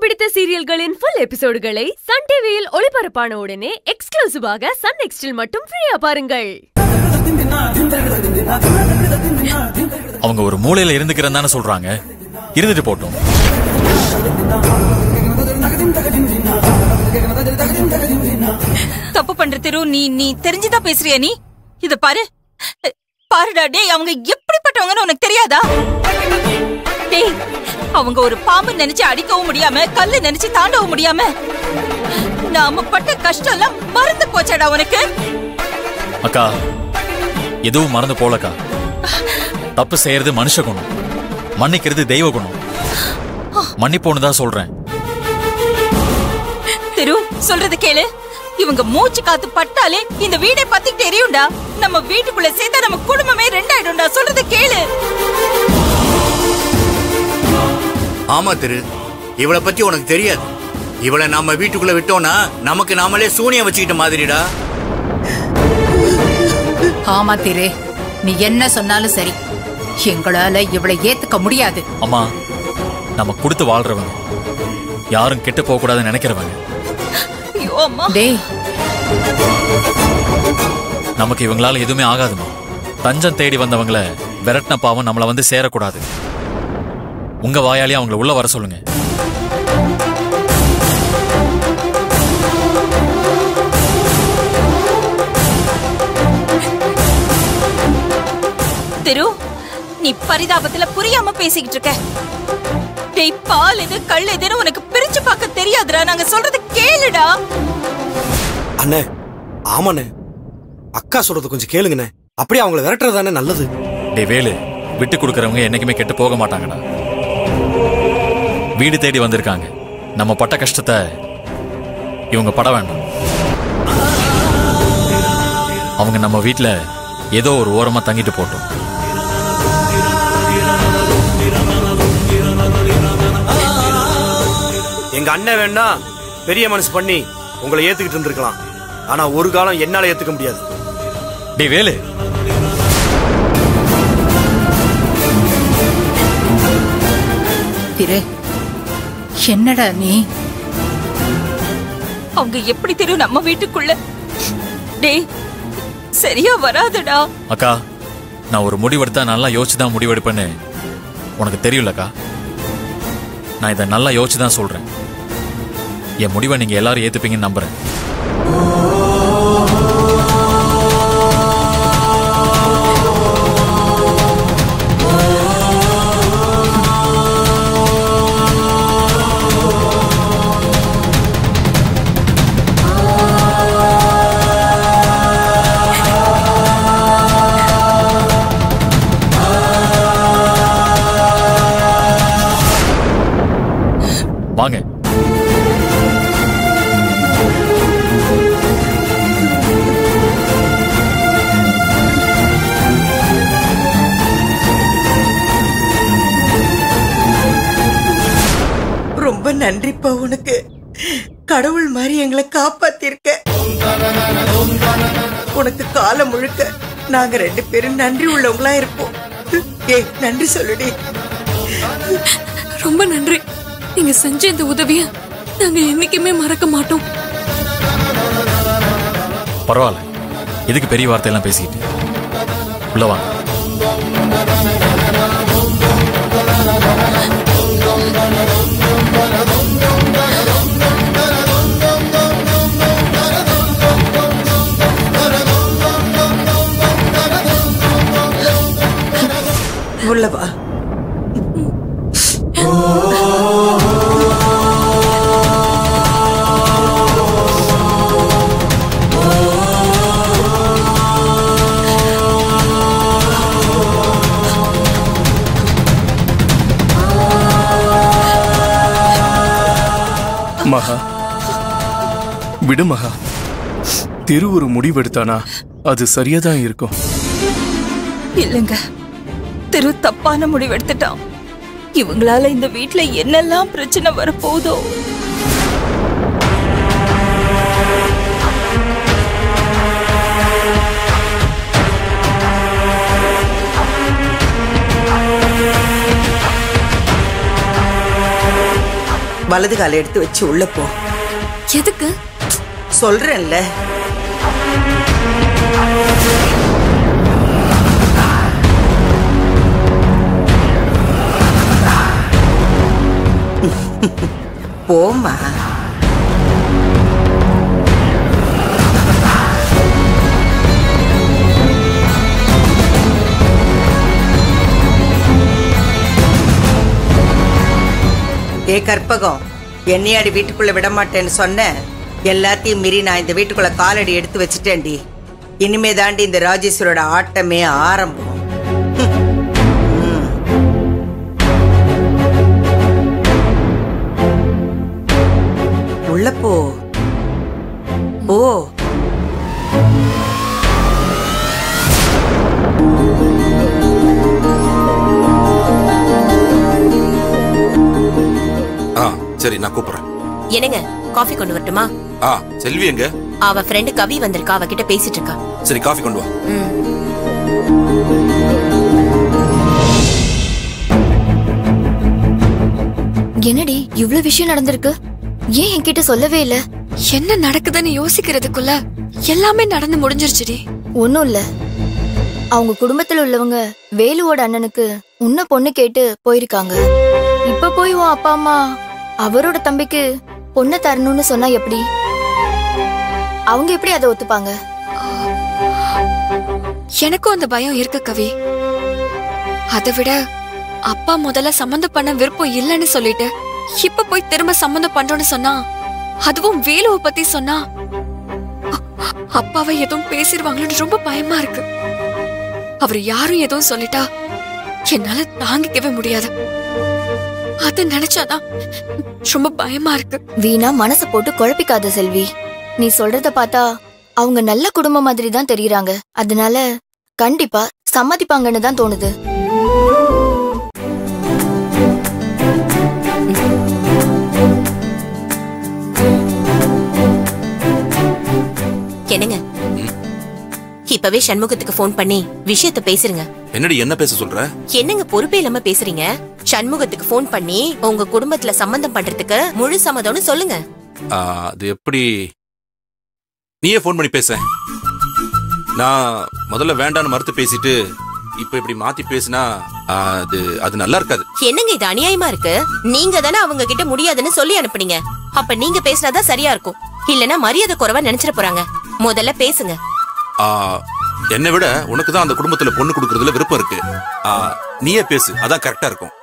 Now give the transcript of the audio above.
பிடித்த சீரியல்களின் full எபிசோடுகளை Sun டிவியில் ஒளிபரப்பான உடனே எக்ஸ்க்ளூசிவாக சன் நெக்ஸ்டில் மட்டும் ஃப்ரீயா பாருங்கள் அவங்க ஒரு மூலையில இருந்துக்கிறேன்னு தானே சொல்றாங்க இருந்துட்டு போட்டோம் தப்பு பண்ற திரு நீ நீ தெரிஞ்சுதான் பேசுறியா நீ இத பாரு பாருடா டேய் அவங்க எப்படிப்பட்டவங்கன்னு உனக்கு தெரியாதா டேய் அவங்க ஒரு பாம்பு நினைச்சு அடிக்கவும் முடியாம கல்லு நினைச்சு தாண்டவும் முடியாம நாம பட்ட கஷ்டம் எல்லாம் மறந்து போச்சாடா உனக்கு அக்கா எதுவும் மறந்து போலக்கா தப்பு செய்யறது மனுஷ குணம் மன்னிக்கிறது தெய்வ குணம் மன்னிப்போன்னு தான் சொல்றேன் திரு சொல்றது கேளு இவங்க மூச்சு காத்து பட்டாலே இந்த வீடை பத்திக்கிட்டு எரியும்டா நம்ம வீட்டுக்குள்ள சேர்த்தா நம்ம குடும்பமே ரெண்டாயிடும்டா சொல்றது கேளு ஆமா திரு இவளை பத்தி உனக்கு தெரியாது இவளை நாம வீட்டுக்குள்ள விட்டோம்னா நமக்கு நாமளே சூனியம் வச்சுக்கிட்ட மாதிரிடா ஆமா திரு நீ என்ன சொன்னாலும் சரி எங்களால இவளை ஏத்துக்க முடியாது அம்மா நம்ம கொடுத்து வாழ்றவங்க யாரும் கெட்டு போக கூடாதுன்னு நினைக்கிறவங்க ஐயோ அம்மா டேய் நமக்கு இவங்களால எதுவுமே ஆகாதுமா தஞ்சம் தேடி வந்தவங்கள விரட்டின பாவம் நம்மள வந்து சேரக்கூடாது உங்க வாயாலே அவங்கள உள்ள வர சொல்லுங்க திரு நீ பரிதாபத்துல புரியாம பேசிக்கிட்டு இருக்க டேய் பால் எது கல் எதுன்னு உனக்கு பிரிச்சு பார்க்க தெரியாதுடா நாங்க சொல்றது கேளுடா அண்ணே ஆமாண்ணே அக்கா சொல்றது கொஞ்சம் கேளுங்கண்ணே அப்படியே அவங்கள விரட்டுறது தானே நல்லது டே வேலு விட்டு கொடுக்கறவங்க என்னைக்குமே கெட்டு போக மாட்டாங்கடா வீடு தேடி வந்திருக்காங்க நம்ம பட்ட கஷ்டத்தை இவங்க பட வேண்டாம் அவங்க நம்ம வீட்ல ஏதோ ஒரு ஓரமா தங்கிட்டு போட்டோம் எங்க அண்ணன் வேணா பெரிய மனசு பண்ணி உங்களை ஏத்துக்கிட்டு இருந்திருக்கலாம் ஆனா ஒரு காலம் என்னால ஏத்துக்க முடியாது டே வேலு திரு என்னடா நீ அவங்க எப்படி திரு நம்ம வீட்டுக்குள்ள டேய் சரியா வராதுடா அக்கா நான் ஒரு முடிவெடுத்தா நல்லா யோசிச்சு தான் முடிவெடுப்பேன்னு உனக்கு தெரியும்லக்கா நான் இதை நல்லா யோசிச்சு தான் சொல்றேன் என் முடிவை நீங்க எல்லாரும் ஏத்துப்பீங்கன்னு நம்புறேன் வாங்க ரொம்ப நன்றிப்பா உனக்கு கடவுள் மாதிரி எங்களை காப்பாத்திருக்க உனக்கு காலம் முழுக்க நாங்க ரெண்டு பேரும் நன்றி உள்ளவங்களா இருப்போம் ஏய் நன்றி சொல்லுடி ரொம்ப நன்றி நீங்க செஞ்ச இந்த உதவிய நாங்க என்னைக்குமே மறக்க மாட்டோம் பரவாயில்ல எதுக்கு பெரிய வார்த்தையெல்லாம் பேசிக்கிட்டு உள்ள வாங்க உள்ளவா மகா விடு மகா திரு ஒரு முடிவெடுத்தானா அது சரியாதான் இருக்கும் இல்லங்க திரு தப்பான முடிவெடுத்துட்டான் இவங்களால இந்த வீட்ல என்னெல்லாம் பிரச்சனை வரப்போகுதோ வலது காலை எடுத்து வச்சு உள்ள போ எதுக்கு சொல்றேன்ல போமா ஏ கற்பகம் என்னையாடி வீட்டுக்குள்ள விட மாட்டேன்னு சொன்ன எல்லாத்தையும் மீறி நான் இந்த வீட்டுக்குள்ள காலடி எடுத்து வச்சுட்டேன்டி இனிமே தாண்டி இந்த ராஜேஸ்வரோட ஆட்டமே ஆரம்பம் ம். உள்ள போ போ ஆ சரி நான் கூப்பிடுறேன் என்னங்க காஃபி கொண்டு வரட்டுமா ஆ செல்வி எங்க அவ ஃப்ரெண்டு கவி வந்திருக்கா அவகிட்ட பேசிட்டு இருக்கா சரி காஃபி கொண்டு வா ம் என்னடி இவ்ளோ விஷயம் நடந்திருக்கு ஏன் என்கிட்ட சொல்லவே இல்ல என்ன நடக்குதுன்னு யோசிக்கிறதுக்குள்ள எல்லாமே நடந்து முடிஞ்சிருச்சுடி ஒண்ணும் இல்ல அவங்க குடும்பத்துல உள்ளவங்க வேலுவோட அண்ணனுக்கு உன்ன பொண்ணு கேட்டு போயிருக்காங்க இப்ப போய் உன் அப்பா அம்மா அவரோட தம்பிக்கு பொண்ணை தரணும்னு சொன்னா எப்படி அவங்க எப்படி அதை ஒத்துப்பாங்க எனக்கும் அந்த பயம் இருக்கு கவி அதை விட அப்பா முதல்ல சம்மந்தம் பண்ண விருப்பம் இல்லைன்னு சொல்லிட்டு இப்ப போய் திரும்ப சம்மந்தம் பண்றோம்னு சொன்னா அதுவும் வேலுவை பத்தி சொன்னா அ- அப்பாவை எதுவும் பேசிடுவாங்களோன்னு ரொம்ப பயமா இருக்கு அவர் யாரும் எதுவும் சொல்லிட்டா என்னால தாங்கிக்கவே முடியாது அத நினைச்சாதான் ரொம்ப பயமா இருக்கு வீணா மனச போட்டு குழப்பிக்காத செல்வி நீ சொல்றத பார்த்தா அவங்க நல்ல குடும்பம் மாதிரி தான் தெரியறாங்க அதனால கண்டிப்பா சம்மதிப்பாங்கன்னு தான் தோணுது என்னங்க இப்பவே சண்முகத்துக்கு ஃபோன் பண்ணி விஷயத்த பேசுறீங்க என்னடி என்ன பேச சொல்ற என்னங்க பொறுப்பே இல்லாம பேசுறீங்க சண்முகத்துக்கு ஃபோன் பண்ணி உங்க குடும்பத்துல சம்பந்தம் பண்றதுக்கு முழு சம்மதம்னு சொல்லுங்க ஆ, அது எப்படி நீயே ஃபோன் பண்ணி பேச நான் முதல்ல வேண்டான்னு மறுத்து பேசிட்டு இப்ப இப்படி மாத்தி பேசினா ஆ, அது அது நல்லா இருக்காது என்னங்க இது அநியாயமா இருக்கு நீங்க தானே அவங்க கிட்ட முடியாதுன்னு சொல்லி அனுப்புனீங்க அப்ப நீங்க பேசினாதான் சரியா இருக்கும் இல்லனா மரியாதை குறைவா நினைச்சிட போறாங்க முதல்ல பேசுங்க ஆ, என்னை விட உனக்கு தான் அந்த குடும்பத்துல பொண்ணு கொடுக்கறதுல விருப்பம் இருக்கு ஆ, நீயே பேசு அதான் கரெக்டா இருக்கும்